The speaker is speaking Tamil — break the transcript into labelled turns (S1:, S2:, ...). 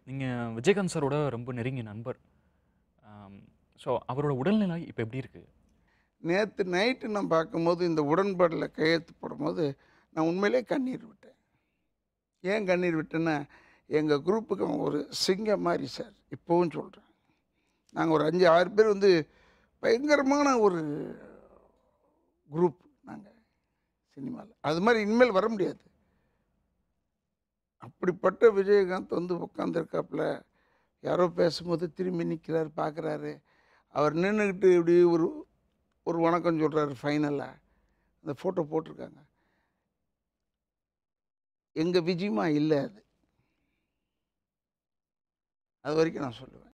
S1: நீங்கள் விஜயகாந்த் சாரோட ரொம்ப நெருங்கிய நண்பர் ஸோ அவரோட உடல்நிலை இப்போ எப்படி இருக்குது
S2: நேற்று நைட்டு நான் பார்க்கும்போது இந்த உடன்பாடில் கையெழுத்து போடும்போது நான் உண்மையிலே கண்ணீர் விட்டேன் ஏன் கண்ணீர் விட்டேன்னா எங்கள் குரூப்புக்கு அவன் ஒரு சிங்கம் மாதிரி சார் இப்போவும் சொல்கிறேன் நாங்கள் ஒரு அஞ்சு ஆறு பேர் வந்து பயங்கரமான ஒரு குரூப் நாங்கள் சினிமாவில் அது மாதிரி இனிமேல் வர முடியாது அப்படிப்பட்ட விஜயகாந்த் வந்து உட்காந்துருக்காப்புல யாரோ பேசும்போது திரும்பி நிற்கிறார் பார்க்குறாரு அவர் நின்றுக்கிட்டு இப்படி ஒரு ஒரு வணக்கம் சொல்கிறாரு ஃபைனலாக அந்த ஃபோட்டோ போட்டிருக்காங்க எங்கள் விஜயமா இல்லை அது அது வரைக்கும் நான் சொல்லுவேன்